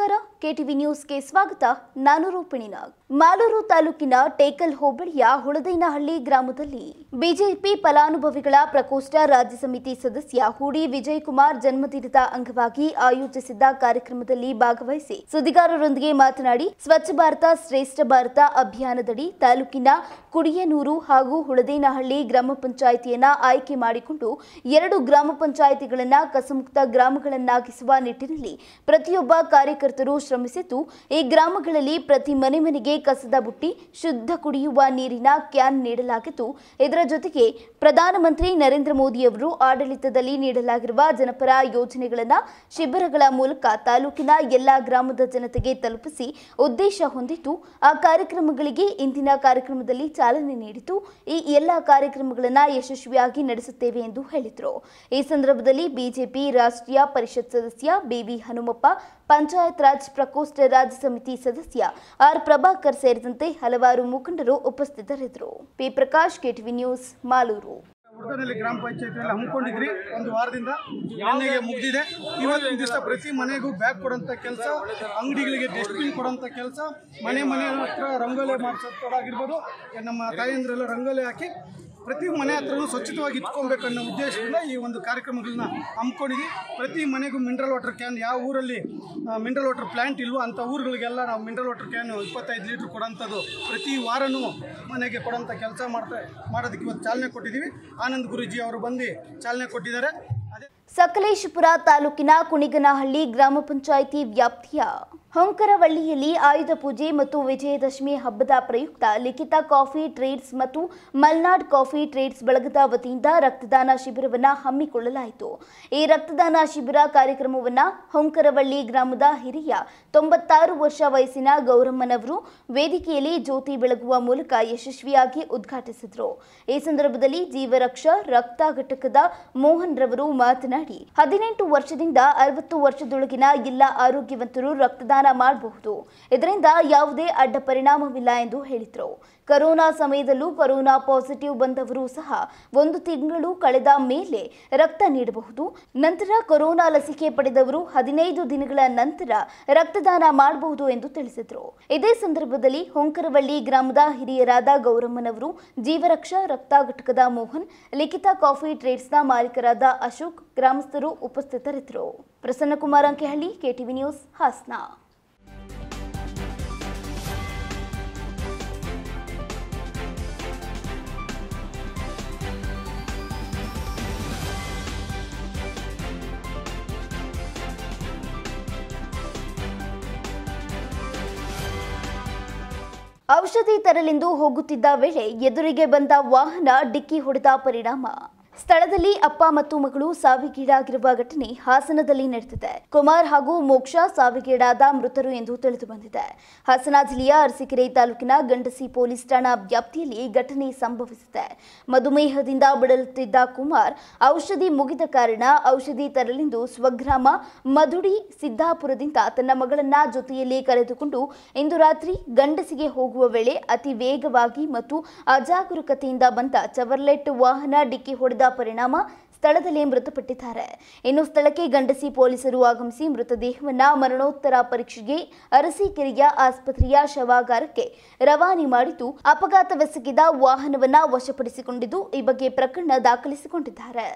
ನಮಸ್ಕಾರ ಕೆಟಿವಿ ನ್ಯೂಸ್ಗೆ ಸ್ವಾಗತ ನಾನು ರೂಪಿಣಿ ನಾಗ್ ಮಾಲೂರು ತಾಲೂಕಿನ ಟೇಕಲ್ ಹೋಬಳಿಯ ಹುಳದೈನಹಳ್ಳಿ ಗ್ರಾಮದಲ್ಲಿ ಬಿಜೆಪಿ ಫಲಾನುಭವಿಗಳ ಪ್ರಕೋಷ್ಠ ರಾಜ್ಯ ಸಮಿತಿ ಸದಸ್ಯ ಹೂಡಿ ವಿಜಯಕುಮಾರ್ ಜನ್ಮದಿನದ ಅಂಗವಾಗಿ ಆಯೋಜಿಸಿದ್ದ ಕಾರ್ಯಕ್ರಮದಲ್ಲಿ ಭಾಗವಹಿಸಿ ಸುದ್ದಿಗಾರರೊಂದಿಗೆ ಮಾತನಾಡಿ ಸ್ವಚ್ಛ ಭಾರತ ಶ್ರೇಷ್ಠ ಭಾರತ ಅಭಿಯಾನದಡಿ ತಾಲೂಕಿನ ಕುಡಿಯನೂರು ಹಾಗೂ ಹುಳದೇನಹಳ್ಳಿ ಗ್ರಾಮ ಪಂಚಾಯಿತಿಯನ್ನ ಆಯ್ಕೆ ಮಾಡಿಕೊಂಡು ಎರಡು ಗ್ರಾಮ ಪಂಚಾಯಿತಿಗಳನ್ನ ಕಸಮುಕ್ತ ಗ್ರಾಮಗಳನ್ನಾಗಿಸುವ ನಿಟ್ಟಿನಲ್ಲಿ ಪ್ರತಿಯೊಬ್ಬ ಕಾರ್ಯಕರ್ತರು ಶ್ರಮಿಸಿದ್ದು ಈ ಗ್ರಾಮಗಳಲ್ಲಿ ಪ್ರತಿ ಮನೆ ಮನೆಗೆ ಕಸದ ಬುಟ್ಟಿ ಶುದ್ಧ ಕುಡಿಯುವ ನೀರಿನ ಕ್ಯಾನ್ ನೀಡಲಾಗಿದ್ದು ಇದರ ಜೊತೆಗೆ ಪ್ರಧಾನಮಂತ್ರಿ ನರೇಂದ್ರ ಮೋದಿಯವರು ಆಡಳಿತದಲ್ಲಿ ನೀಡಲಾಗಿರುವ ಜನಪರ ಯೋಜನೆಗಳನ್ನ ಶಿಬಿರಗಳ ಮೂಲಕ ತಾಲೂಕಿನ ಎಲ್ಲಾ ಗ್ರಾಮದ ಜನತೆಗೆ ತಲುಪಿಸಿ ಉದ್ದೇಶ ಹೊಂದಿದ್ದು ಆ ಕಾರ್ಯಕ್ರಮಗಳಿಗೆ ಇಂದಿನ ಕಾರ್ಯಕ್ರಮದಲ್ಲಿ ಚಾಲನೆ ನೀಡಿತು ಈ ಎಲ್ಲ ಕಾರ್ಯಕ್ರಮಗಳನ್ನು ಯಶಸ್ವಿಯಾಗಿ ನಡೆಸುತ್ತೇವೆ ಎಂದು ಹೇಳಿದರು ಈ ಸಂದರ್ಭದಲ್ಲಿ ಬಿಜೆಪಿ ರಾಷ್ಟ್ರೀಯ ಪರಿಷತ್ ಸದಸ್ಯ ಬಿವಿ ಹನುಮಪ್ಪ ಪಂಚಾಯತ್ ರಾಜ್ ಪ್ರಕೋಷ್ಠ ರಾಜ್ಯ ಸಮಿತಿ ಸದಸ್ಯ ಆರ್ ಪ್ರಭಾಕರ್ ಸೇರಿದಂತೆ ಹಲವಾರು ಮುಖಂಡರು ಉಪಸ್ಥಿತರಿದ್ದರು P Prakash KTV news Malur ಹುಡುಗನಲ್ಲಿ ಗ್ರಾಮ ಪಂಚಾಯತಿಯಲ್ಲಿ ಹಮ್ಮಿಕೊಂಡಿದ್ರಿ ಒಂದು ವಾರದಿಂದ ನಿನ್ನೆಗೆ ಮುಗಿದಿದೆ ಇವತ್ತಿನ ದಿವಸ ಪ್ರತಿ ಮನೆಗೂ ಬ್ಯಾಗ್ ಕೊಡೋಂಥ ಕೆಲಸ ಅಂಗಡಿಗಳಿಗೆ ಡಸ್ಟ್ಬಿನ್ ಕೊಡೋಂಥ ಕೆಲಸ ಮನೆ ಮನೆ ಹತ್ರ ರಂಗೋಲಿ ಮಾಡಿಸೋದಾಗಿರ್ಬೋದು ನಮ್ಮ ತಾಯಂದ್ರೆಲ್ಲ ರಂಗೋಲಿ ಹಾಕಿ ಪ್ರತಿ ಮನೆ ಹತ್ರನೂ ಸ್ವಚ್ಛತವಾಗಿ ಇಟ್ಕೊಬೇಕನ್ನೋ ಉದ್ದೇಶದಿಂದ ಈ ಒಂದು ಕಾರ್ಯಕ್ರಮಗಳನ್ನ ಹಮ್ಮಿಕೊಂಡಿದ್ವಿ ಪ್ರತಿ ಮನೆಗೂ ಮಿನರಲ್ ವಾಟರ್ ಕ್ಯಾನ್ ಯಾವ ಊರಲ್ಲಿ ಮಿನರಲ್ ವಾಟರ್ ಪ್ಲ್ಯಾಂಟ್ ಇಲ್ವೋ ಅಂಥ ಊರುಗಳಿಗೆಲ್ಲ ನಾವು ಮಿನರಲ್ ವಾಟರ್ ಕ್ಯಾನ್ ಇಪ್ಪತ್ತೈದು ಲೀಟ್ರ್ ಕೊಡೋಂಥದ್ದು ಪ್ರತಿ ವಾರನೂ ಮನೆಗೆ ಕೊಡೋಂಥ ಕೆಲಸ ಮಾಡ್ತಾ ಮಾಡೋದಕ್ಕೆ ಇವತ್ತು ಚಾಲನೆ ಕೊಟ್ಟಿದ್ದೀವಿ ಆನಂದ್ ಗುರೂಜಿ ಅವರು ಬಂದು ಚಾಲನೆ ಕೊಟ್ಟಿದ್ದಾರೆ ಅದೇ ಸಕಲೇಶಪುರ ತಾಲೂಕಿನ ಕುಣಿಗನಹಳ್ಳಿ ಗ್ರಾಮ ಪಂಚಾಯಿತಿ ವ್ಯಾಪ್ತಿಯ ಹೊಂಕರವಳ್ಳಿಯಲ್ಲಿ ಆಯುಧ ಪೂಜೆ ಮತ್ತು ವಿಜಯದಶಮಿ ಹಬ್ಬದ ಪ್ರಯುಕ್ತ ಲಿಖಿತ ಕಾಫಿ ಟ್ರೇಡ್ಸ್ ಮತ್ತು ಮಲ್ನಾಡ್ ಕಾಫಿ ಟ್ರೇಡ್ಸ್ ಬಳಗದ ವತಿಯಿಂದ ರಕ್ತದಾನ ಶಿಬಿರವನ್ನು ಹಮ್ಮಿಕೊಳ್ಳಲಾಯಿತು ಈ ರಕ್ತದಾನ ಶಿಬಿರ ಕಾರ್ಯಕ್ರಮವನ್ನು ಹೊಂಕರವಳ್ಳಿ ಗ್ರಾಮದ ಹಿರಿಯ ತೊಂಬತ್ತಾರು ವರ್ಷ ವಯಸ್ಸಿನ ಗೌರಮ್ಮನವರು ವೇದಿಕೆಯಲ್ಲಿ ಜ್ಯೋತಿ ಬೆಳಗುವ ಮೂಲಕ ಯಶಸ್ವಿಯಾಗಿ ಉದ್ಘಾಟಿಸಿದರು ಈ ಸಂದರ್ಭದಲ್ಲಿ ಜೀವರಕ್ಷ ರಕ್ತ ಘಟಕದ ಮೋಹನ್ ರವರು ಮಾತನಾಡಿ ಹದಿನೆಂಟು ವರ್ಷದಿಂದ ಅರವತ್ತು ವರ್ಷದೊಳಗಿನ ಎಲ್ಲ ಆರೋಗ್ಯವಂತರು ರಕ್ತದಾನ ಮಾಡಬಹುದು ಇದರಿಂದ ಯಾವುದೇ ಅಡ್ಡ ಪರಿಣಾಮವಿಲ್ಲ ಎಂದು ಹೇಳಿದರು ಕರೋನಾ ಸಮಯದಲ್ಲೂ ಕರೋನಾ ಪಾಸಿಟಿವ್ ಬಂದವರು ಸಹ ಒಂದು ತಿಂಗಳು ಕಳೆದ ಮೇಲೆ ರಕ್ತ ನೀಡಬಹುದು ನಂತರ ಕೊರೋನಾ ಲಸಿಕೆ ಪಡೆದವರು ಹದಿನೈದು ದಿನಗಳ ನಂತರ ರಕ್ತದಾನ ಮಾಡಬಹುದು ಎಂದು ತಿಳಿಸಿದರು ಇದೇ ಸಂದರ್ಭದಲ್ಲಿ ಹೊಂಕರವಳ್ಳಿ ಗ್ರಾಮದ ಹಿರಿಯರಾದ ಗೌರಮ್ಮನವರು ಜೀವರಕ್ಷಾ ರಕ್ತ ಘಟಕದ ಮೋಹನ್ ಲಿಖಿತ ಕಾಫಿ ಟ್ರೇಡ್ಸ್ನ ಮಾಲೀಕರಾದ ಅಶೋಕ್ ಗ್ರಾಮಸ್ಥರು ಉಪಸ್ಥಿತರಿದ್ದರು ಪ್ರಸನ್ನಕುಮಾರ್ ಅಂಕೆಹಳ್ಳಿ ಕೆಟಿವಿ ನ್ಯೂಸ್ ಹಾಸನ ಔಷಧಿ ತರಲೆಂದು ಹೋಗುತ್ತಿದ್ದ ವೇಳೆ ಎದುರಿಗೆ ಬಂದ ವಾಹನ ಡಿಕ್ಕಿ ಹೊಡೆದ ಪರಿಣಾಮ ಸ್ಥಳದಲ್ಲಿ ಅಪ್ಪ ಮತ್ತು ಮಗಳು ಸಾವಿಗೀಡಾಗಿರುವ ಘಟನೆ ಹಾಸನದಲ್ಲಿ ನಡೆದಿದೆ ಕುಮಾರ್ ಹಾಗೂ ಮೋಕ್ಷ ಸಾವಿಗೀಡಾದ ಮೃತರು ಎಂದು ತಿಳಿದು ಬಂದಿದೆ ಹಾಸನ ಜಿಲ್ಲೆಯ ಅರಸೀಕೆರೆ ತಾಲೂಕಿನ ಗಂಡಸಿ ಪೊಲೀಸ್ ಠಾಣಾ ವ್ಯಾಪ್ತಿಯಲ್ಲಿ ಘಟನೆ ಸಂಭವಿಸಿದೆ ಮಧುಮೇಹದಿಂದ ಬಳಲುತ್ತಿದ್ದ ಕುಮಾರ್ ಔಷಧಿ ಮುಗಿದ ಕಾರಣ ಔಷಧಿ ತರಲೆಂದು ಸ್ವಗ್ರಾಮ ಮಧುಡಿ ಸಿದ್ದಾಪುರದಿಂದ ತನ್ನ ಮಗಳನ್ನ ಜೊತೆಯಲ್ಲಿ ಕರೆದುಕೊಂಡು ಇಂದು ರಾತ್ರಿ ಗಂಡಸಿಗೆ ಹೋಗುವ ವೇಳೆ ಅತಿ ವೇಗವಾಗಿ ಮತ್ತು ಅಜಾಗರೂಕತೆಯಿಂದ ಬಂದ ಚವರ್ಲೆಟ್ ವಾಹನ ಡಿಕ್ಕಿ ಹೊಡೆದ ಪರಿಣಾಮ ಸ್ಥಳದಲ್ಲೇ ಮೃತಪಟ್ಟಿದ್ದಾರೆ ಇನ್ನು ಸ್ಥಳಕ್ಕೆ ಗಂಡಸಿ ಪೊಲೀಸರು ಆಗಮಿಸಿ ಮೃತದೇಹವನ್ನ ಮರಣೋತ್ತರ ಪರೀಕ್ಷೆಗೆ ಅರಸೀಕೆರೆಯ ಆಸ್ಪತ್ರೆಯ ಶವಾಗಾರಕ್ಕೆ ರವಾನೆ ಮಾಡಿದ್ದು ಅಪಘಾತವೆಸಗಿದ ವಾಹನವನ್ನ ವಶಪಡಿಸಿಕೊಂಡಿದ್ದು ಈ ಬಗ್ಗೆ ಪ್ರಕರಣ ದಾಖಲಿಸಿಕೊಂಡಿದ್ದಾರೆ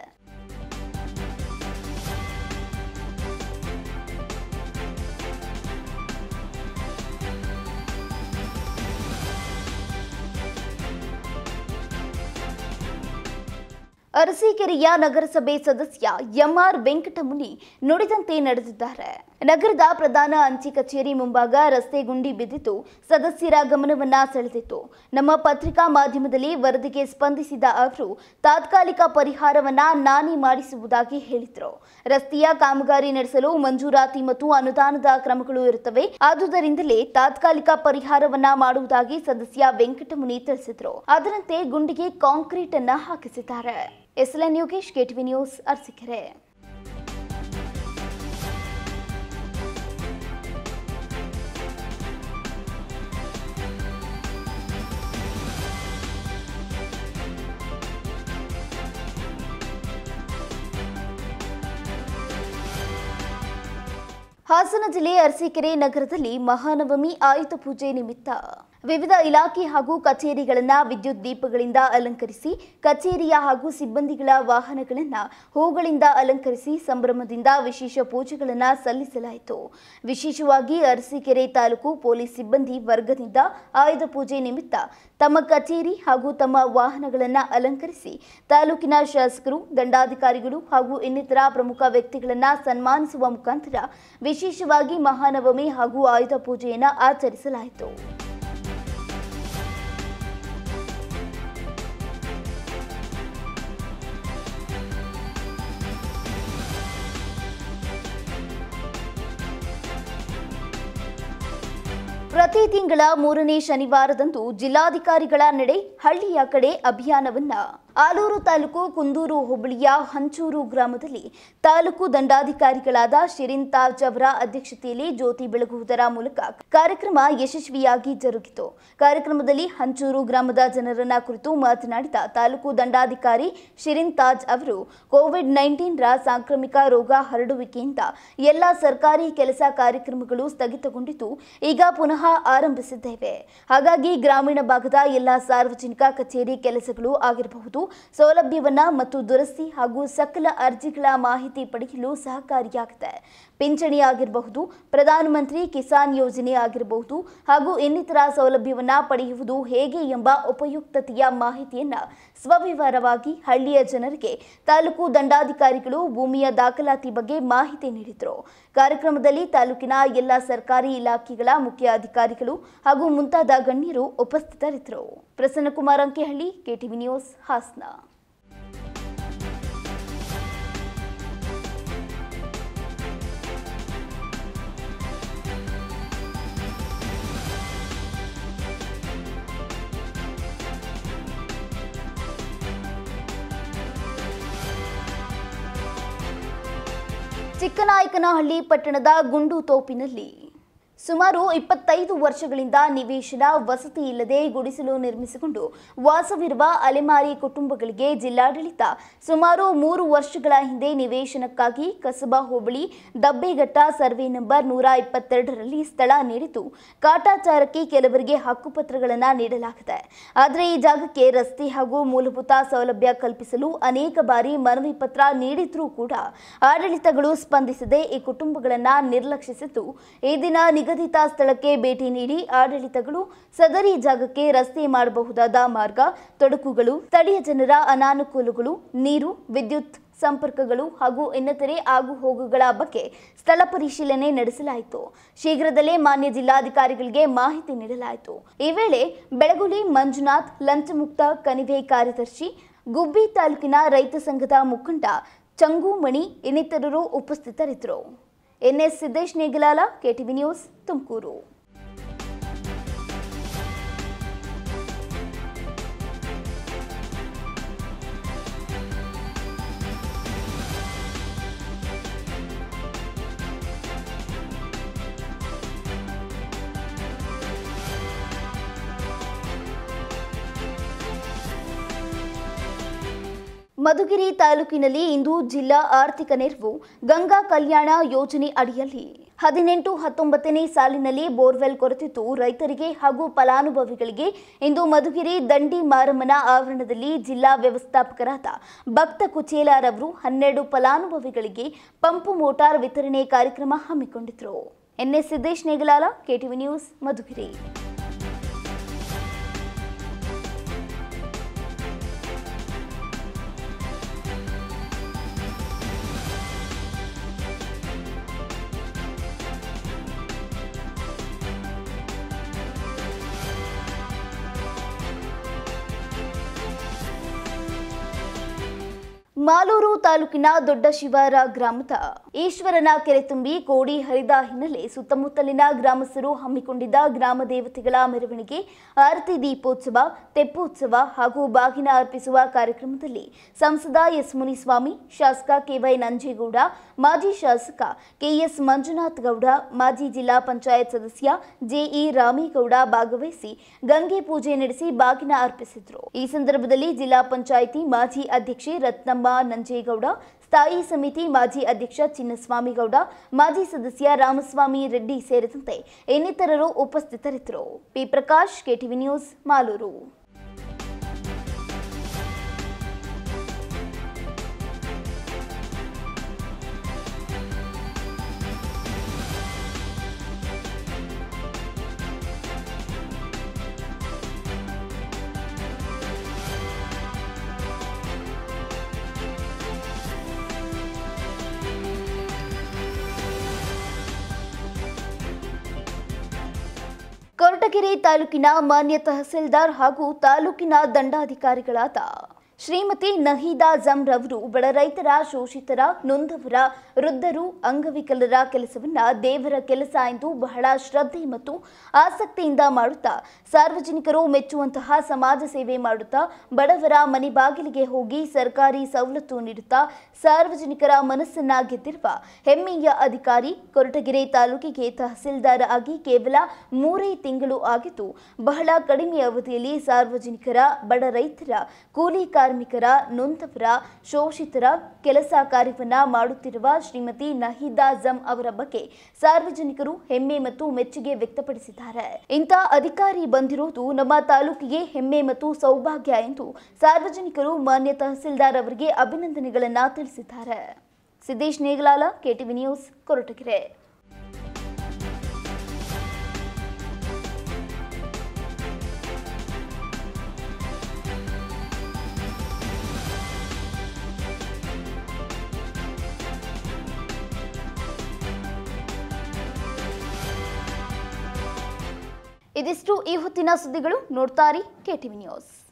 ಅರಸೀಕೆರೆಯ ನಗರಸಭೆ ಸದಸ್ಯ ಎಂಆರ್ ವೆಂಕಟಮುನಿ ನುಡಿದಂತೆ ನಡೆದಿದ್ದಾರೆ ನಗರದ ಪ್ರಧಾನ ಅಂಚೆ ಕಚೇರಿ ಮುಂಭಾಗ ರಸ್ತೆ ಗುಂಡಿ ಬಿದ್ದಿದ್ದು ಸದಸ್ಯರ ಗಮನವನ್ನ ಸೆಳೆದಿತ್ತು ನಮ್ಮ ಪತ್ರಿಕಾ ಮಾಧ್ಯಮದಲ್ಲಿ ವರದಿಗೆ ಸ್ಪಂದಿಸಿದ ಅವರು ತಾತ್ಕಾಲಿಕ ಪರಿಹಾರವನ್ನ ನಾನೇ ಮಾಡಿಸುವುದಾಗಿ ಹೇಳಿದ್ರು ರಸ್ತೆಯ ಕಾಮಗಾರಿ ನಡೆಸಲು ಮಂಜೂರಾತಿ ಮತ್ತು ಅನುದಾನದ ಕ್ರಮಗಳು ಇರುತ್ತವೆ ಆದುದರಿಂದಲೇ ತಾತ್ಕಾಲಿಕ ಪರಿಹಾರವನ್ನ ಮಾಡುವುದಾಗಿ ಸದಸ್ಯ ವೆಂಕಟಮುನಿ ತಿಳಿಸಿದ್ರು ಅದರಂತೆ ಗುಂಡಿಗೆ ಕಾಂಕ್ರೀಟ್ ಅನ್ನ ಹಾಕಿಸಿದ್ದಾರೆ SLN Yogesh KTV news Arsikere Hassan ಜಿಲ್ಲೆ ಅರಸೀಕೆರೆ ನಗರದಲ್ಲಿ ಮಹಾನವಮಿ ಆಯುಧ ಪೂಜೆ ನಿಮಿತ್ತ ವಿವಿಧ ಇಲಾಖೆ ಹಾಗೂ ಕಚೇರಿಗಳನ್ನು ವಿದ್ಯುತ್ ದೀಪಗಳಿಂದ ಅಲಂಕರಿಸಿ ಕಚೇರಿಯ ಹಾಗೂ ಸಿಬ್ಬಂದಿಗಳ ವಾಹನಗಳನ್ನು ಹೂಗಳಿಂದ ಅಲಂಕರಿಸಿ ಸಂಭ್ರಮದಿಂದ ವಿಶೇಷ ಪೂಜೆಗಳನ್ನು ಸಲ್ಲಿಸಲಾಯಿತು ವಿಶೇಷವಾಗಿ ಅರಸೀಕೆರೆ ತಾಲೂಕು ಪೊಲೀಸ್ ಸಿಬ್ಬಂದಿ ವರ್ಗದಿಂದ ಆಯುಧ ಪೂಜೆ ನಿಮಿತ್ತ ತಮ್ಮ ಕಚೇರಿ ಹಾಗೂ ತಮ್ಮ ವಾಹನಗಳನ್ನು ಅಲಂಕರಿಸಿ ತಾಲೂಕಿನ ಶಾಸಕರು ದಂಡಾಧಿಕಾರಿಗಳು ಹಾಗೂ ಇನ್ನಿತರ ಪ್ರಮುಖ ವ್ಯಕ್ತಿಗಳನ್ನು ಸನ್ಮಾನಿಸುವ ಮುಖಾಂತರ ವಿಶೇಷವಾಗಿ ಮಹಾನವಮಿ ಹಾಗೂ ಆಯುಧ ಪೂಜೆಯನ್ನು ಆಚರಿಸಲಾಯಿತು ಪ್ರತಿ ತಿಂಗಳ ಮೂರನೇ ಶನಿವಾರದಂದು ಜಿಲ್ಲಾಧಿಕಾರಿಗಳ ನಡೆ ಹಳ್ಳಿಯ ಕಡೆ ಅಭಿಯಾನವನ್ನ ಆಲೂರು ತಾಲೂಕು ಕುಂದೂರು ಹೋಬಳಿಯ ಹಂಚೂರು ಗ್ರಾಮದಲ್ಲಿ ತಾಲೂಕು ದಂಡಾಧಿಕಾರಿಗಳಾದ ಶಿರಿನ್ ತಾಜ್ ಅವರ ಅಧ್ಯಕ್ಷತೆಯಲ್ಲಿ ಜ್ಯೋತಿ ಬೆಳಗುವುದರ ಮೂಲಕ ಕಾರ್ಯಕ್ರಮ ಯಶಸ್ವಿಯಾಗಿ ಜರುಗಿತು ಕಾರ್ಯಕ್ರಮದಲ್ಲಿ ಹಂಚೂರು ಗ್ರಾಮದ ಜನರನ್ನ ಕುರಿತು ಮಾತನಾಡಿದ ತಾಲೂಕು ದಂಡಾಧಿಕಾರಿ ಶಿರಿನ್ ತಾಜ್ ಅವರು ಕೋವಿಡ್ ನೈನ್ಟೀನ್ ರ ಸಾಂಕ್ರಾಮಿಕ ರೋಗ ಹರಡುವಿಕೆಯಿಂದ ಎಲ್ಲ ಸರ್ಕಾರಿ ಕೆಲಸ ಕಾರ್ಯಕ್ರಮಗಳು ಸ್ಥಗಿತಗೊಂಡಿದ್ದು ಈಗ ಪುನಃ ಆರಂಭಿಸಿದ್ದೇವೆ ಹಾಗಾಗಿ ಗ್ರಾಮೀಣ ಭಾಗದ ಎಲ್ಲ ಸಾರ್ವಜನಿಕ ಕಚೇರಿ ಕೆಲಸಗಳು ಆಗಿರಬಹುದು ಸೌಲಭ್ಯವನ್ನ ಮತ್ತು ದುರಸ್ತಿ ಹಾಗೂ ಸಕಲ ಅರ್ಜಿಗಳ ಮಾಹಿತಿ ಪಡೆಯಲು ಸಹಕಾರಿಯಾಗಿದೆ ಪಿಂಚಣಿ ಆಗಿರಬಹುದು ಪ್ರಧಾನಮಂತ್ರಿ ಕಿಸಾನ್ ಯೋಜನೆ ಆಗಿರಬಹುದು ಹಾಗೂ ಇನ್ನಿತರ ಸೌಲಭ್ಯವನ್ನ ಪಡೆಯುವುದು ಹೇಗೆ ಎಂಬ ಉಪಯುಕ್ತತೆಯ ಮಾಹಿತಿಯನ್ನ ಸ್ವವಿವರವಾಗಿ ಹಳ್ಳಿಯ ಜನರಿಗೆ ತಾಲೂಕು ದಂಡಾಧಿಕಾರಿಗಳು ಭೂಮಿಯ ದಾಖಲಾತಿ ಬಗ್ಗೆ ಮಾಹಿತಿ ನೀಡಿದರು ಕಾರ್ಯಕ್ರಮದಲ್ಲಿ ತಾಲೂಕಿನ ಎಲ್ಲ ಸರ್ಕಾರಿ ಇಲಾಖೆಗಳ ಮುಖ್ಯ ಅಧಿಕಾರಿಗಳು ಹಾಗೂ ಮುಂತಾದ ಗಣ್ಯರು ಉಪಸ್ಥಿತರಿದ್ದರು ಪ್ರಸನ್ನಕುಮಾರ್ ಅಂಕೆಹಳ್ಳಿ ಕೆಟಿವಿ ನ್ಯೂಸ್ ಹಾಸನ ಚಿಕ್ಕನಾಯಕನಹಳ್ಳಿ ಪಟ್ಟಣದ ಗುಂಡು ತೋಪಿನಲ್ಲಿ ಸುಮಾರು ಇಪ್ಪತ್ತೈದು ವರ್ಷಗಳಿಂದ ನಿವೇಶನ ವಸತಿ ಇಲ್ಲದೆ ಗುಡಿಸಲು ನಿರ್ಮಿಸಿಕೊಂಡು ವಾಸವಿರುವ ಅಲೆಮಾರಿ ಕುಟುಂಬಗಳಿಗೆ ಜಿಲ್ಲಾಡಳಿತ ಸುಮಾರು ಮೂರು ವರ್ಷಗಳ ಹಿಂದೆ ನಿವೇಶನಕ್ಕಾಗಿ ಕಸಬಾ ಹೋಬಳಿ ದಬ್ಬೆಘಟ್ಟ ಸರ್ವೆ ನಂಬರ್ ನೂರ ಇಪ್ಪತ್ತೆರಡರಲ್ಲಿ ಸ್ಥಳ ನೀಡಿದ್ದು ಕಾಟಾಚಾರಕ್ಕೆ ಕೆಲವರಿಗೆ ಹಕ್ಕುಪತ್ರಗಳನ್ನು ನೀಡಲಾಗಿದೆ ಆದರೆ ಈ ಜಾಗಕ್ಕೆ ರಸ್ತೆ ಹಾಗೂ ಮೂಲಭೂತ ಸೌಲಭ್ಯ ಕಲ್ಪಿಸಲು ಅನೇಕ ಬಾರಿ ಮನವಿ ಪತ್ರ ನೀಡಿದ್ರೂ ಕೂಡ ಆಡಳಿತಗಳು ಸ್ಪಂದಿಸದೆ ಈ ಕುಟುಂಬಗಳನ್ನು ನಿರ್ಲಕ್ಷಿಸಿದ್ದು ಈ ದಿನ ನಿಗದಿತ ಸ್ಥಳಕ್ಕೆ ಭೇಟಿ ನೀಡಿ ಆಡಳಿತಗಳು ಸದರಿ ಜಾಗಕ್ಕೆ ರಸ್ತೆ ಮಾಡಬಹುದಾದ ಮಾರ್ಗ ತೊಡಕುಗಳು ಸ್ಥಳೀಯ ಜನರ ಅನಾನುಕೂಲಗಳು ನೀರು ವಿದ್ಯುತ್ ಸಂಪರ್ಕಗಳು ಹಾಗೂ ಇನ್ನಿತರೆ ಆಗು ಹೋಗುಗಳ ಬಗ್ಗೆ ಸ್ಥಳ ಪರಿಶೀಲನೆ ನಡೆಸಲಾಯಿತು ಶೀಘ್ರದಲ್ಲೇ ಮಾನ್ಯ ಜಿಲ್ಲಾಧಿಕಾರಿಗಳಿಗೆ ಮಾಹಿತಿ ನೀಡಲಾಯಿತು ಈ ವೇಳೆ ಬೆಳಗುಲಿ ಮಂಜುನಾಥ್ ಲಂಚಮುಕ್ತ ಕಣಿವೆ ಕಾರ್ಯದರ್ಶಿ ಗುಬ್ಬಿ ತಾಲೂಕಿನ ರೈತ ಸಂಘದ ಮುಖಂಡ ಚಂಗೂಮಣಿ ಇನ್ನಿತರರು ಉಪಸ್ಥಿತರಿದ್ದರು NS Siddesh Negalala KTV news Tumakuru Madhugiri ತಾಲೂಕಿನಲ್ಲಿ ಇಂದು ಜಿಲ್ಲಾ ಆರ್ಥಿಕ ನೆರವು ಗಂಗಾ ಕಲ್ಯಾಣ ಯೋಜನೆ ಅಡಿಯಲ್ಲಿ ಹದಿನೆಂಟು ಹತ್ತೊಂಬತ್ತನೇ ಸಾಲಿನಲ್ಲಿ ಬೋರ್ವೆಲ್ ಕೊರೆತಿದ್ದು ರೈತರಿಗೆ ಹಾಗೂ ಫಲಾನುಭವಿಗಳಿಗೆ ಇಂದು ಮಧುಗಿರಿ ದಂಡಿ ಮಾರಮ್ಮನ ಆವರಣದಲ್ಲಿ ಜಿಲ್ಲಾ ವ್ಯವಸ್ಥಾಪಕರಾದ ಭಕ್ತ ಕುಚೇಲಾರವರು ಹನ್ನೆರಡು ಫಲಾನುಭವಿಗಳಿಗೆ ಪಂಪು ಮೋಟಾರ್ ವಿತರಣೆ ಕಾರ್ಯಕ್ರಮ ಹಮ್ಮಿಕೊಂಡಿದ್ರು NS Siddesh Negalala KTV news Madhugiri Malur ತಾಲೂಕಿನ ದೊಡ್ಡ ಶಿವಾರ ಗ್ರಾಮದ ಈಶ್ವರನ ಕೆರೆ ತುಂಬಿ ಕೋಡಿ ಹರಿದ ಹಿನ್ನೆಲೆ ಸುತ್ತಮುತ್ತಲಿನ ಗ್ರಾಮಸ್ಥರು ಹಮ್ಮಿಕೊಂಡಿದ್ದ ಗ್ರಾಮ ದೇವತೆಗಳ ಮೆರವಣಿಗೆ ಆರತಿ ದೀಪೋತ್ಸವ ತೆಪ್ಪೋತ್ಸವ ಹಾಗೂ ಬಾಗಿನ ಅರ್ಪಿಸುವ ಕಾರ್ಯಕ್ರಮದಲ್ಲಿ ಸಂಸದ ಎಸ್ ಮುನಿಸ್ವಾಮಿ ಶಾಸಕ ಕೆವೈ ನಂಜೇಗೌಡ ಮಾಜಿ ಶಾಸಕ ಕೆಎಸ್ ಮಂಜುನಾಥ್ ಗೌಡ ಮಾಜಿ ಜಿಲ್ಲಾ ಪಂಚಾಯತ್ ಸದಸ್ಯ ಜೆಇ ರಾಮೇಗೌಡ ಭಾಗವಹಿಸಿ ಗಂಗೆ ಪೂಜೆ ನಡೆಸಿ ಬಾಗಿನ ಅರ್ಪಿಸಿದ್ರು ಈ ಸಂದರ್ಭದಲ್ಲಿ ಜಿಲ್ಲಾ ಪಂಚಾಯಿತಿ ಮಾಜಿ ಅಧ್ಯಕ್ಷೆ ರತ್ನಮ್ಮ ಭೀಮಾ ನಂಜೇಗೌಡ ಸ್ಥಾಯಿ ಸಮಿತಿ ಮಾಜಿ ಅಧ್ಯಕ್ಷ ಚಿನ್ನಸ್ವಾಮಿಗೌಡ ಮಾಜಿ ಸದಸ್ಯ ರಾಮಸ್ವಾಮಿ ರೆಡ್ಡಿ ಸೇರಿದಂತೆ ಇನ್ನಿತರರು ಉಪಸ್ಥಿತರಿದ್ದರು P Prakash KTV news Malur Koratagere ತಾಲೂಕಿನ ಮಾನ್ಯ ತಹಸೀಲ್ದಾರ್ ಹಾಗೂ ತಾಲೂಕಿನ ದಂಡಾಧಿಕಾರಿಗಳಾದ ಶ್ರೀಮತಿ ನಹೀದಾ ಜಮ್ ರವರು ಬಡ ರೈತರ ಶೋಷಿತರ ನೊಂದವರ ವೃದ್ಧರು ಅಂಗವಿಕಲರ ಕೆಲಸವನ್ನ ದೇವರ ಕೆಲಸ ಎಂದು ಬಹಳ ಶ್ರದ್ಧೆ ಮತ್ತು ಆಸಕ್ತಿಯಿಂದ ಮಾಡುತ್ತಾ ಸಾರ್ವಜನಿಕರು ಮೆಚ್ಚುವಂತಹ ಸಮಾಜ ಸೇವೆ ಮಾಡುತ್ತಾ ಬಡವರ ಮನೆ ಬಾಗಿಲಿಗೆ ಹೋಗಿ ಸರ್ಕಾರಿ ಸವಲತ್ತು ನೀಡುತ್ತಾ ಸಾರ್ವಜನಿಕರ ಮನಸ್ಸನ್ನ ಗೆದ್ದಿರುವ ಹೆಮ್ಮೆಯ ಅಧಿಕಾರಿ ಕೊರಟಗೆರೆ ತಾಲೂಕಿಗೆ ತಹಸೀಲ್ದಾರ್ ಆಗಿ ಕೇವಲ ಮೂರೇ ತಿಂಗಳು ಆಗಿದ್ದು ಬಹಳ ಕಡಿಮೆ ಅವಧಿಯಲ್ಲಿ ಸಾರ್ವಜನಿಕರ ಬಡ ರೈತರ ಕೂಲಿ ಕಾರ್ಮಿಕರ ನೊಂದವರ ಶೋಷಿತರ ಕೆಲಸ ಕಾರ್ಯವನ್ನ ಮಾಡುತ್ತಿರುವ ಶ್ರೀಮತಿ ನಹೀದಾ ಜಮ್ ಅವರ ಬಗ್ಗೆ ಸಾರ್ವಜನಿಕರು ಹೆಮ್ಮೆ ಮತ್ತು ಮೆಚ್ಚುಗೆ ವ್ಯಕ್ತಪಡಿಸಿದ್ದಾರೆ ಇಂಥ ಅಧಿಕಾರಿ ಬಂದಿರುವುದು ನಮ್ಮ ತಾಲೂಕಿಗೆ ಹೆಮ್ಮೆ ಮತ್ತು ಸೌಭಾಗ್ಯ ಎಂದು ಸಾರ್ವಜನಿಕರು ಮಾನ್ಯ ತಹಸೀಲ್ದಾರ್ ಅವರಿಗೆ ಅಭಿನಂದನೆಗಳನ್ನ ತಿಳಿಸಿದ್ದಾರೆ ಸಿದ್ದೇಶ್ ನೇಗಲಾಲ ಕೆಟಿವಿ ನ್ಯೂಸ್ ಕೊರಟಗೆರೆ ಇದಿಷ್ಟು ಈ ಹೊತ್ತಿನ ಸುದ್ದಿಗಳು ನೋಡ್ತಾರಿ ಕೆಟಿವಿ ನ್ಯೂಸ್